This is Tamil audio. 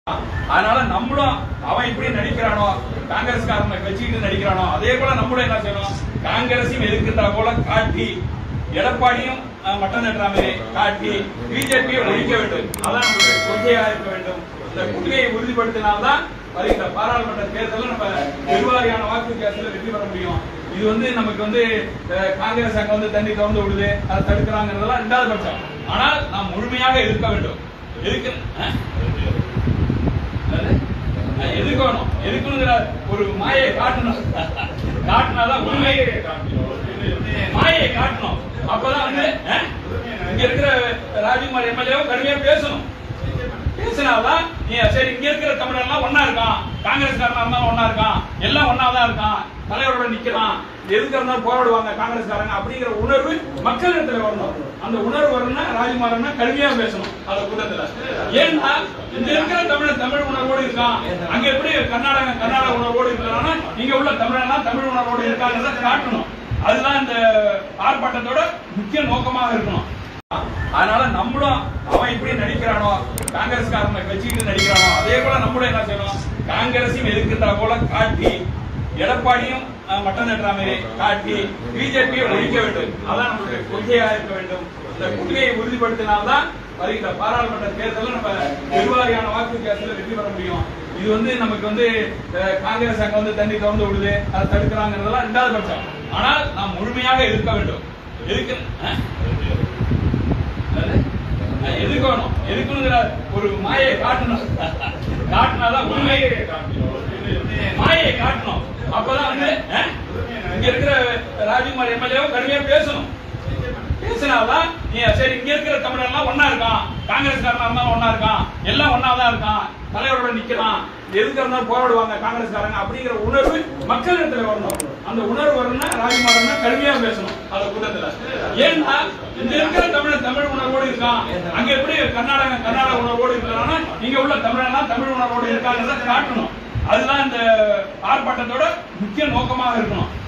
அதனால நம்மளும் அவன் இப்படி நடிக்கிறானோ காங்கிரஸ்காரனை வச்சுக்கிட்டு நடிக்கிறானோ அதே போல நம்மளும் என்ன செய்யணும் காங்கிரஸையும் எதிர்க்கின்ற போல காட்டி எடப்பாடியும் அஹ், மட்டம் தட்டுற மாதிரி காட்டி பிஜேபியை ஒழிக்க வேண்டும் அதான் நம்மளுடைய கொள்கையாக இருக்க வேண்டும் இந்த கொள்கையை உறுதிப்படுத்தினால்தான் வருகின்ற பாராளுமன்ற தேர்தலில் நம்ம பெருவாரியான வாக்கு வித்தியாசத்தில் வெற்றி பெற முடியும் இது வந்து நமக்கு வந்து அஹ், காங்கிரஸ் அங்க வந்து தண்ணி திறந்து விடுது அதை தடுக்கிறாங்கிறதெல்லாம் ரெண்டாவது பட்சம் ஆனால் நாம் முழுமையாக எதிர்க்க வேண்டும் எதுக்கு அஹ்? அஹ் எதுக்கணும் எதுக்குங்கிற ஒரு மாயை காட்டணும் காட்டினாதான் உண்மையை மாயை காட்டணும் அப்பதான் வந்து அஹ், இங்க இருக்கிற ராஜ்குமார் எம்எல்ஏவும் கடுமையா பேசணும் பேசினாதான் நீ சரி இங்க இருக்கிற தமிழர் எல்லாம் ஒன்னா இருக்கான் காங்கிரஸ்காரனா இருந்தாலும் ஒன்னா இருக்கான் எல்லாம் ஒன்னா தான் இருக்கான் தலைவரோட நிக்கிறான் எதுக்கு இருந்தாலும் போராடுவாங்க காங்கிரஸ்காரங்க அப்படிங்கிற உணர்வு மக்களிடத்துல வரணும் அந்த உணர்வு வரணும்னா ராஜ்குமாரன்னா கடுமையா பேசணும் அந்த கூட்டத்துல ஏன்னா இங்க இருக்கிற தமிழர் தமிழ் உணர்வோடு இருக்கான் அங்க எப்படி கர்நாடக கர்நாடக உணர்வோடு இருக்கிறான்னா இங்க உள்ள தமிழர்லாம் தமிழ் உணர்வோடு இருக்காங்கிறத காட்டணும் அதுதான் இந்த ஆர்ப்பாட்டத்தோட முக்கிய நோக்கமாக இருக்கணும் அதனால நம்மளும் அவன் இப்படி நடிக்கிறானோ காங்கிரஸ்காரனை வச்சுக்கிட்டு நடிக்கிறானோ அதே போல நம்மளும் என்ன செய்யணும் காங்கிரஸையும் எதிர்க்கின்ற போல காட்டி எடப்பாடியும் அஹ், மட்டம் தட்டுற மாதிரி காட்டி பிஜேபியை ஒழிக்க வேண்டும் அதான் நம்மளுடைய கொள்கையாக இருக்க வேண்டும் இந்த கொள்கையை உறுதிப்படுத்தினால்தான் வருகின்ற பாராளுமன்ற தேர்தலில் நம்ம பெருவாரியான வாக்கு வித்தியாசத்தில் வெற்றி பெற முடியும் இது வந்து நமக்கு வந்து அஹ், காங்கிரஸ் அங்க வந்து தண்ணி திறந்து விடுது அதை தடுக்கிறாங்கிறதெல்லாம் ரெண்டாவது பட்சம் ஆனால் நாம் முழுமையாக எதிர்க்க வேண்டும் எதுக்கு அஹ்? அஹ் எதுக்கணும் எதுக்குங்கிற ஒரு மாயை காட்டணும் காட்டினாதான் உண்மையை மாயை காட்டணும் அப்பதான் வந்து அஹ், இங்க இருக்கிற ராஜ்குமார் எம்எல்ஏவும் கடுமையா பேசணும் பேசினாதான் நீ சரி இங்க இருக்கிற தமிழர் எல்லாம் ஒன்னா இருக்கான் காங்கிரஸ்காரனா இருந்தாலும் ஒன்னா இருக்கான் எல்லாம் ஒன்னா தான் இருக்கான் தலைவரோட நிக்கிறான் எதுக்கு இருந்தாலும் போராடுவாங்க காங்கிரஸ்காரங்க அப்படிங்கிற உணர்வு மக்களிடத்துல வரணும் அந்த உணர்வு வரணும்னா ராஜ்குமாரன்னா கடுமையா பேசணும் அந்த கூட்டத்துல ஏன்னா இங்க இருக்கிற தமிழர் தமிழ் உணர்வோடு இருக்கான் அங்க எப்படி கர்நாடக கர்நாடக உணர்வோடு இருக்கிறான்னா இங்க உள்ள தமிழர்லாம் தமிழ் உணர்வோடு இருக்காங்கிறத காட்டணும் அதுதான் இந்த ஆர்ப்பாட்டத்தோட முக்கிய நோக்கமாக இருக்கணும்